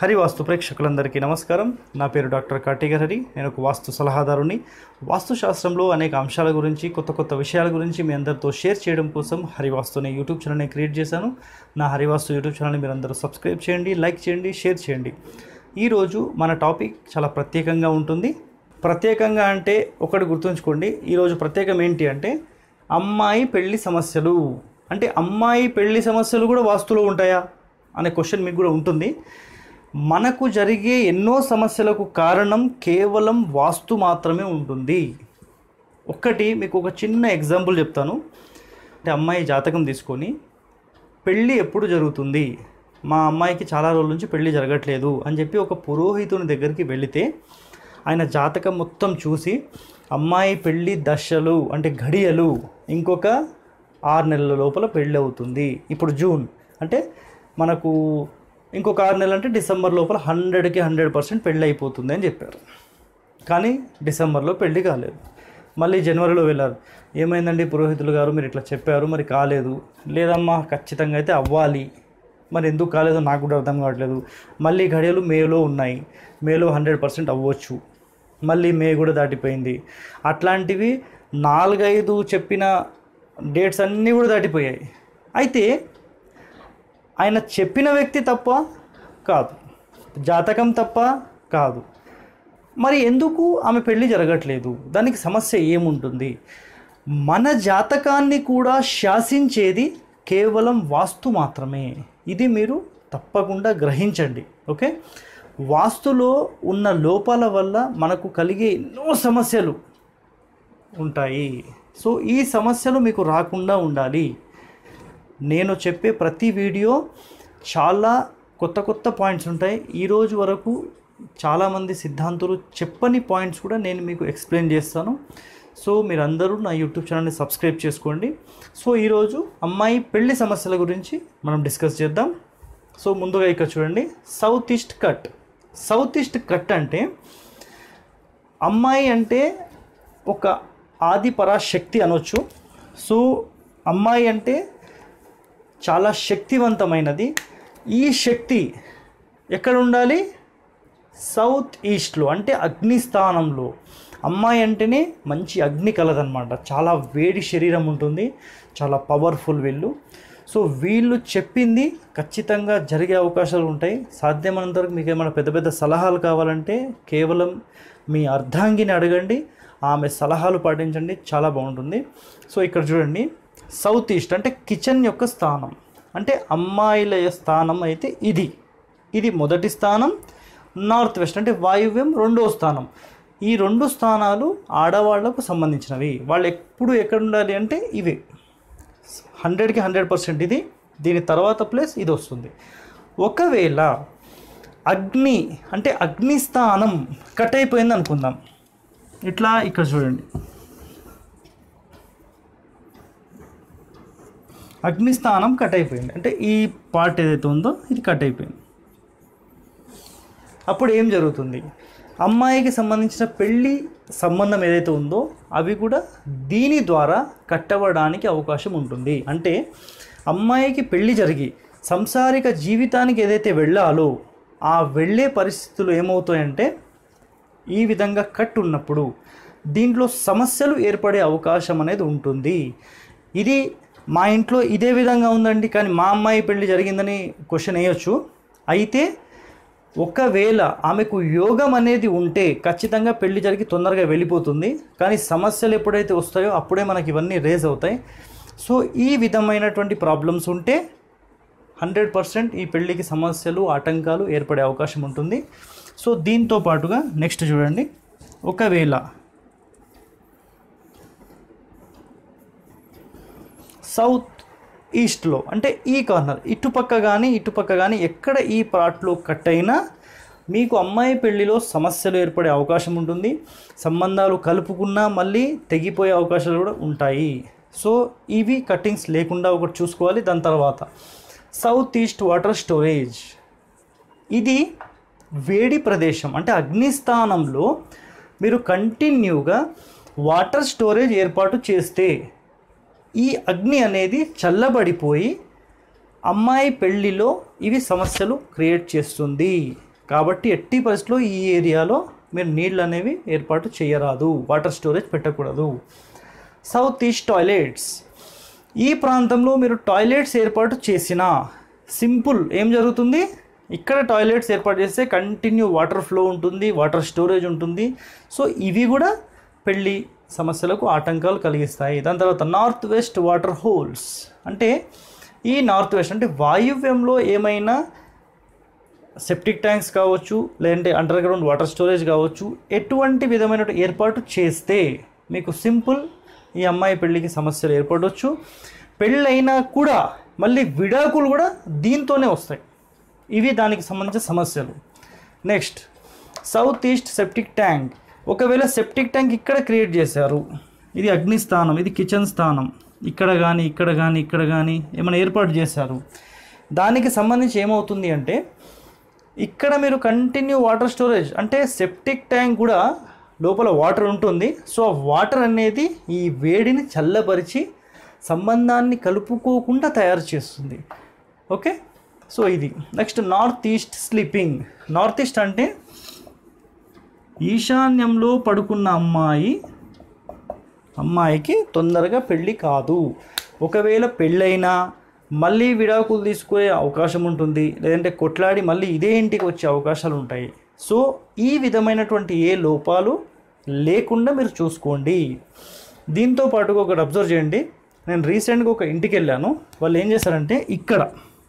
హరివాస్తు ప్రేక్షకులందరికీ నమస్కారం నా పేరు డాక్టర్ కార్టిగర్ హరి నేను ఒక వాస్తు సలహాదారుని వాస్తు శాస్త్రంలో అనేక అంశాల గురించి కొత్త కొత్త విషయాల గురించి మీ అందరితో షేర్ చేయడం కోసం హరివాస్తు అనే యూట్యూబ్ ఛానల్ని క్రియేట్ చేశాను నా హరివాస్తు యూట్యూబ్ ఛానల్ని మీరు అందరూ సబ్స్క్రైబ్ చేయండి లైక్ చేయండి షేర్ చేయండి ఈరోజు మన టాపిక్ చాలా ప్రత్యేకంగా ఉంటుంది ప్రత్యేకంగా అంటే ఒకటి గుర్తుంచుకోండి ఈరోజు ప్రత్యేకం ఏంటి అంటే అమ్మాయి పెళ్లి సమస్యలు అంటే అమ్మాయి పెళ్లి సమస్యలు కూడా వాస్తులో ఉంటాయా అనే క్వశ్చన్ మీకు కూడా ఉంటుంది మనకు జరిగే ఎన్నో సమస్యలకు కారణం కేవలం వాస్తు మాత్రమే ఉంటుంది ఒక్కటి మీకు ఒక చిన్న ఎగ్జాంపుల్ చెప్తాను అంటే అమ్మాయి జాతకం తీసుకొని పెళ్ళి ఎప్పుడు జరుగుతుంది మా అమ్మాయికి చాలా రోజుల నుంచి పెళ్ళి జరగట్లేదు అని చెప్పి ఒక పురోహితుని దగ్గరికి వెళితే ఆయన జాతకం మొత్తం చూసి అమ్మాయి పెళ్ళి దశలు అంటే ఘడియలు ఇంకొక ఆరు నెలల లోపల పెళ్ళి అవుతుంది ఇప్పుడు జూన్ అంటే మనకు ఇంకొక ఆరు నెలలు అంటే డిసెంబర్ లోపల హండ్రెడ్కి హండ్రెడ్ పర్సెంట్ పెళ్ళి అయిపోతుంది అని చెప్పారు కానీ డిసెంబర్లో పెళ్ళి కాలేదు మళ్ళీ జనవరిలో వెళ్ళారు ఏమైందండి పురోహితులు గారు మీరు ఇట్లా చెప్పారు మరి కాలేదు లేదమ్మా ఖచ్చితంగా అయితే అవ్వాలి మరి ఎందుకు కాలేదో నాకు కూడా అర్థం కావట్లేదు మళ్ళీ గడియలు మేలో ఉన్నాయి మేలో హండ్రెడ్ పర్సెంట్ అవ్వచ్చు మళ్ళీ మే కూడా దాటిపోయింది అట్లాంటివి నాలుగైదు చెప్పిన డేట్స్ అన్నీ కూడా దాటిపోయాయి అయితే ఆయన చెప్పిన వ్యక్తి తప్ప కాదు జాతకం తప్ప కాదు మరి ఎందుకు ఆమె పెళ్ళి జరగట్లేదు దానికి సమస్య ఏముంటుంది మన జాతకాన్ని కూడా శాసించేది కేవలం వాస్తు మాత్రమే ఇది మీరు తప్పకుండా గ్రహించండి ఓకే వాస్తులో ఉన్న లోపాల వల్ల మనకు కలిగే ఎన్నో సమస్యలు ఉంటాయి సో ఈ సమస్యలు మీకు రాకుండా ఉండాలి నేను చెప్పే ప్రతి వీడియో చాలా కొత్త కొత్త పాయింట్స్ ఉంటాయి ఈరోజు వరకు చాలామంది సిద్ధాంతులు చెప్పని పాయింట్స్ కూడా నేను మీకు ఎక్స్ప్లెయిన్ చేస్తాను సో మీరందరూ నా యూట్యూబ్ ఛానల్ని సబ్స్క్రైబ్ చేసుకోండి సో ఈరోజు అమ్మాయి పెళ్లి సమస్యల గురించి మనం డిస్కస్ చేద్దాం సో ముందుగా ఇక్కడ చూడండి south east cut south east cut అంటే అమ్మాయి అంటే ఒక ఆది పరాశక్తి అనొచ్చు సో అమ్మాయి అంటే చాలా శక్తివంతమైనది ఈ శక్తి ఎక్కడ ఉండాలి సౌత్ ఈస్ట్లో అంటే అగ్ని స్థానంలో అమ్మాయి అంటేనే మంచి అగ్ని కలదనమాట చాలా వేడి శరీరం ఉంటుంది చాలా పవర్ఫుల్ వీళ్ళు సో వీళ్ళు చెప్పింది ఖచ్చితంగా జరిగే అవకాశాలు ఉంటాయి సాధ్యమైనంత వరకు మీకు ఏమైనా పెద్ద పెద్ద సలహాలు కావాలంటే కేవలం మీ అర్ధాంగిని అడగండి ఆమె సలహాలు పాటించండి చాలా బాగుంటుంది సో ఇక్కడ చూడండి సౌత్ ఈస్ట్ అంటే కిచెన్ యొక్క స్థానం అంటే అమ్మాయిల స్థానం అయితే ఇది ఇది మొదటి స్థానం నార్త్ వెస్ట్ అంటే వాయువ్యం రెండో స్థానం ఈ రెండు స్థానాలు ఆడవాళ్లకు సంబంధించినవి వాళ్ళు ఎప్పుడు ఎక్కడ ఉండాలి అంటే ఇవే హండ్రెడ్కి హండ్రెడ్ పర్సెంట్ ఇది దీని తర్వాత ప్లేస్ ఇది వస్తుంది ఒకవేళ అగ్ని అంటే అగ్ని స్థానం కట్ అయిపోయింది అనుకుందాం ఇట్లా ఇక్కడ చూడండి అగ్నిస్థానం కట్ అయిపోయింది అంటే ఈ పార్ట్ ఏదైతే ఉందో ఇది కట్ అయిపోయింది అప్పుడు ఏం జరుగుతుంది అమ్మాయికి సంబంధించిన పెళ్ళి సంబంధం ఏదైతే ఉందో అవి కూడా దీని ద్వారా కట్టవడానికి అవకాశం ఉంటుంది అంటే అమ్మాయికి పెళ్ళి జరిగి సంసారిక జీవితానికి ఏదైతే వెళ్ళాలో ఆ వెళ్ళే పరిస్థితులు ఏమవుతాయంటే ఈ విధంగా కట్ ఉన్నప్పుడు దీంట్లో సమస్యలు ఏర్పడే అవకాశం అనేది ఉంటుంది ఇది మా ఇంట్లో ఇదే విధంగా ఉందండి కానీ మా అమ్మాయి పెళ్లి జరిగిందని క్వశ్చన్ వేయొచ్చు అయితే ఒకవేళ ఆమెకు యోగం అనేది ఉంటే ఖచ్చితంగా పెళ్లి జరిగి తొందరగా వెళ్ళిపోతుంది కానీ సమస్యలు ఎప్పుడైతే వస్తాయో అప్పుడే మనకి ఇవన్నీ రేజ్ అవుతాయి సో ఈ విధమైనటువంటి ప్రాబ్లమ్స్ ఉంటే హండ్రెడ్ పర్సెంట్ ఈ పెళ్ళికి సమస్యలు ఆటంకాలు ఏర్పడే అవకాశం ఉంటుంది సో దీంతో పాటుగా నెక్స్ట్ చూడండి ఒకవేళ సౌత్ ఈస్ట్లో అంటే ఈ కార్నర్ ఇటుపక్క కానీ ఇటుపక్క కానీ ఎక్కడ ఈ పార్ట్లో కట్ అయినా మీకు అమ్మాయి పెళ్లిలో సమస్యలు ఏర్పడే అవకాశం ఉంటుంది సంబంధాలు కలుపుకున్నా మళ్ళీ తెగిపోయే అవకాశాలు కూడా ఉంటాయి సో ఇవి కట్టింగ్స్ లేకుండా ఒకటి చూసుకోవాలి దాని తర్వాత సౌత్ ఈస్ట్ వాటర్ స్టోరేజ్ ఇది వేడి ప్రదేశం అంటే అగ్నిస్థానంలో మీరు కంటిన్యూగా వాటర్ స్టోరేజ్ ఏర్పాటు చేస్తే ఈ అగ్ని అనేది చల్లబడిపోయి అమ్మాయి పెళ్ళిలో ఇవి సమస్యలు క్రియేట్ చేస్తుంది కాబట్టి ఎట్టి పరిస్థితిలో ఈ ఏరియాలో మీరు నీళ్ళు అనేవి ఏర్పాటు చేయరాదు వాటర్ స్టోరేజ్ పెట్టకూడదు సౌత్ ఈస్ట్ టాయిలెట్స్ ఈ ప్రాంతంలో మీరు టాయిలెట్స్ ఏర్పాటు చేసిన సింపుల్ ఏం జరుగుతుంది ఇక్కడ టాయిలెట్స్ ఏర్పాటు చేస్తే కంటిన్యూ వాటర్ ఫ్లో ఉంటుంది వాటర్ స్టోరేజ్ ఉంటుంది సో ఇవి కూడా పెళ్ళి సమస్యలకు ఆటంకాలు కలిగిస్తాయి దాని తర్వాత నార్త్ వెస్ట్ వాటర్ హోల్స్ అంటే ఈ నార్త్ వెస్ట్ అంటే వాయువ్యంలో ఏమైనా సెప్టిక్ ట్యాంక్స్ కావచ్చు లేదంటే అండర్ గ్రౌండ్ వాటర్ స్టోరేజ్ కావచ్చు ఎటువంటి విధమైన ఏర్పాటు చేస్తే మీకు సింపుల్ ఈ అమ్మాయి పెళ్ళికి సమస్యలు ఏర్పడవచ్చు పెళ్ళైనా కూడా మళ్ళీ విడాకులు కూడా దీంతోనే వస్తాయి ఇవి దానికి సంబంధించిన సమస్యలు next south east septic tank ఒకవేళ సెప్టిక్ ట్యాంక్ ఇక్కడ క్రియేట్ చేశారు ఇది అగ్ని స్థానం ఇది కిచెన్ స్థానం ఇక్కడ కానీ ఇక్కడ కానీ ఇక్కడ కానీ ఏమైనా ఏర్పాటు చేశారు దానికి సంబంధించి ఏమవుతుంది అంటే ఇక్కడ మీరు కంటిన్యూ వాటర్ స్టోరేజ్ అంటే సెప్టిక్ ట్యాంక్ కూడా లోపల వాటర్ ఉంటుంది సో ఆ వాటర్ అనేది ఈ వేడిని చల్లబరిచి సంబంధాన్ని కలుపుకోకుండా తయారు చేస్తుంది ఓకే సో ఇది next north east sleeping north east అంటే ఈశాన్యంలో పడుకున్న అమ్మాయి అమ్మాయికి తొందరగా పెళ్ళి కాదు ఒకవేళ పెళ్ళైనా మళ్ళీ విడాకులు తీసుకునే అవకాశం ఉంటుంది లేదంటే కొట్లాడి మళ్ళీ ఇదే ఇంటికి వచ్చే అవకాశాలు ఉంటాయి సో ఈ విధమైనటువంటి ఏ లోపాలు లేకుండా మీరు చూసుకోండి దీంతో పాటుగా ఒకటి అబ్జర్వ్ చేయండి నేను రీసెంట్గా ఒక ఇంటికి వెళ్ళాను వాళ్ళు ఏం చేశారంటే ఇక్కడ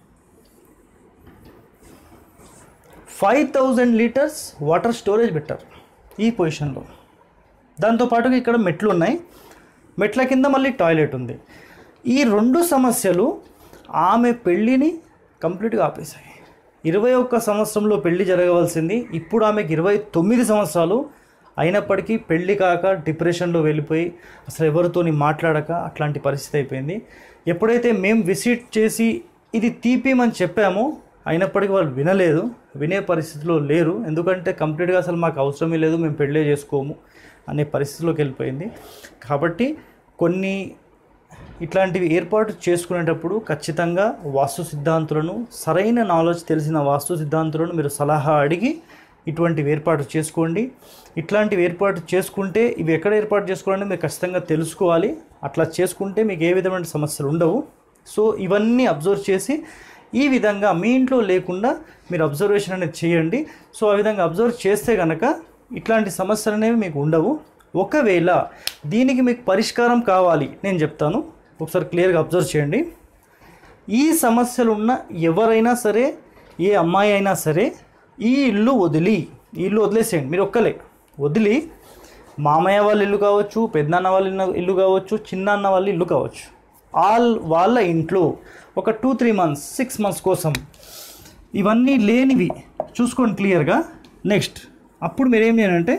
five thousand litres water storage పెట్టారు ఈ పొజిషన్లో దాంతోపాటుగా ఇక్కడ మెట్లు ఉన్నాయి మెట్ల కింద మళ్ళీ టాయిలెట్ ఉంది ఈ రెండు సమస్యలు ఆమె పెళ్ళిని కంప్లీట్గా ఆపేశాయి ఇరవై ఒక్క సంవత్సరంలో పెళ్లి జరగవలసింది ఇప్పుడు ఆమెకి ఇరవై తొమ్మిది సంవత్సరాలు అయినప్పటికీ పెళ్లి కాక డిప్రెషన్లో వెళ్ళిపోయి అసలు ఎవరితోని మాట్లాడక అట్లాంటి పరిస్థితి అయిపోయింది ఎప్పుడైతే మేము విజిట్ చేసి ఇది తీపిమని చెప్పామో అయినప్పటికీ వాళ్ళు వినలేదు వినే పరిస్థితిలో లేరు ఎందుకంటే కంప్లీట్గా అసలు మాకు అవసరమే లేదు మేము పెళ్ళే చేసుకోము అనే పరిస్థితిలోకి వెళ్ళిపోయింది కాబట్టి కొన్ని ఇట్లాంటివి ఏర్పాటు చేసుకునేటప్పుడు ఖచ్చితంగా వాస్తు సిద్ధాంతులను సరైన నాలెడ్జ్ తెలిసిన వాస్తు సిద్ధాంతులను మీరు సలహా అడిగి ఇటువంటివి ఏర్పాటు చేసుకోండి ఇట్లాంటివి ఏర్పాటు చేసుకుంటే ఇవి ఎక్కడ ఏర్పాటు చేసుకోవాలంటే మీరు ఖచ్చితంగా తెలుసుకోవాలి అట్లా చేసుకుంటే మీకు ఏ విధమైన సమస్యలు ఉండవు సో ఇవన్నీ అబ్జర్వ్ చేసి ఈ విధంగా మీ ఇంట్లో లేకుండా మీరు అబ్జర్వేషన్ అనేది చేయండి సో ఆ విధంగా అబ్జర్వ్ చేస్తే కనుక ఇట్లాంటి సమస్యలు అనేవి మీకు ఉండవు ఒకవేళ దీనికి మీకు పరిష్కారం కావాలి నేను చెప్తాను ఒకసారి క్లియర్గా అబ్జర్వ్ చేయండి ఈ సమస్యలు ఉన్న ఎవరైనా సరే ఏ అమ్మాయి అయినా సరే ఈ ఇల్లు వదిలి ఈ ఇల్లు వదిలేసేయండి మీరు ఒక్కలే వదిలి మామయ్య వాళ్ళ ఇల్లు కావచ్చు పెద్దనాన్న వాళ్ళ ఇల్లు- ఇల్లు కావచ్చు చిన్నాన్న వాళ్ళ ఇల్లు కావచ్చు ఆల్ వాళ్ళ ఇంట్లో ఒక two three months six months కోసం ఇవన్నీ లేనివి చూసుకోండి క్లియర్గా నెక్స్ట్ అప్పుడు మీరు ఏం చేయాలంటే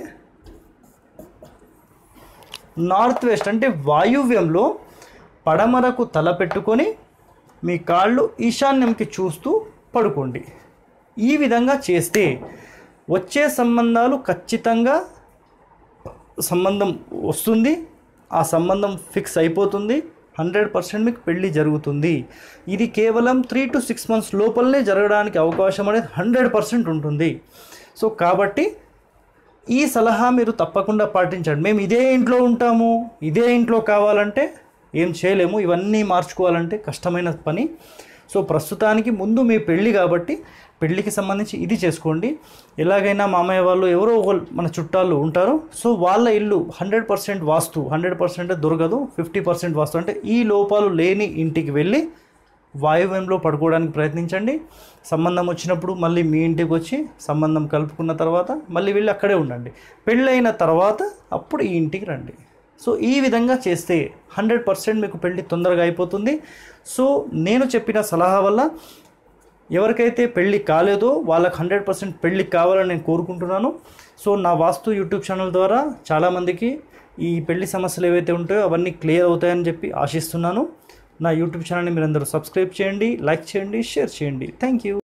నార్త్ వెస్ట్ అంటే వాయువ్యంలో పడమరకు తల పెట్టుకొని మీ కాళ్ళు ఈశాన్యంకి చూస్తూ పడుకోండి ఈ విధంగా చేస్తే వచ్చే సంబంధాలు ఖచ్చితంగా సంబంధం వస్తుంది ఆ సంబంధం ఫిక్స్ అయిపోతుంది హండ్రెడ్ పర్సెంట్ మీకు పెళ్ళి జరుగుతుంది ఇది కేవలం త్రీ టు సిక్స్ మంత్స్ లోపలనే జరగడానికి అవకాశం అనేది హండ్రెడ్ పర్సెంట్ ఉంటుంది సో కాబట్టి ఈ సలహా మీరు తప్పకుండా పాటించండి మేము ఇదే ఇంట్లో ఉంటాము ఇదే ఇంట్లో కావాలంటే ఏం చేయలేము ఇవన్నీ మార్చుకోవాలంటే కష్టమైన పని సో ప్రస్తుతానికి ముందు మీ పెళ్ళి కాబట్టి పెళ్ళికి సంబంధించి ఇది చేసుకోండి ఎలాగైనా మామయ్య వాళ్ళు ఎవరో ఒకరు మన చుట్టాలు ఉంటారు సో వాళ్ళ ఇల్లు హండ్రెడ్ పర్సెంట్ వాస్తు హండ్రెడ్ పర్సెంట్ దొరకదు ఫిఫ్టీ పర్సెంట్ వాస్తు అంటే ఈ లోపాలు లేని ఇంటికి వెళ్ళి వాయువ్యంలో పడుకోవడానికి ప్రయత్నించండి సంబంధం వచ్చినప్పుడు మళ్ళీ మీ ఇంటికి వచ్చి సంబంధం కలుపుకున్న తర్వాత మళ్ళీ వెళ్ళి అక్కడే ఉండండి పెళ్ళైన తర్వాత అప్పుడు ఈ ఇంటికి రండి సో ఈ విధంగా చేస్తే హండ్రెడ్ పర్సెంట్ మీకు పెళ్ళి తొందరగా అయిపోతుంది సో నేను చెప్పిన సలహా వల్ల ఎవరికైతే పెళ్ళి కాలేదో వాళ్ళకి హండ్రెడ్ పర్సెంట్ పెళ్ళి కావాలని నేను కోరుకుంటున్నాను సో నా వాస్తు యూట్యూబ్ ఛానల్ ద్వారా చాలామందికి ఈ పెళ్లి సమస్యలు ఏవైతే ఉంటాయో అవన్నీ క్లియర్ అవుతాయని చెప్పి ఆశిస్తున్నాను నా యూట్యూబ్ ఛానల్ని మీరందరూ సబ్స్క్రైబ్ చేయండి లైక్ చేయండి షేర్ చేయండి థ్యాంక్ యూ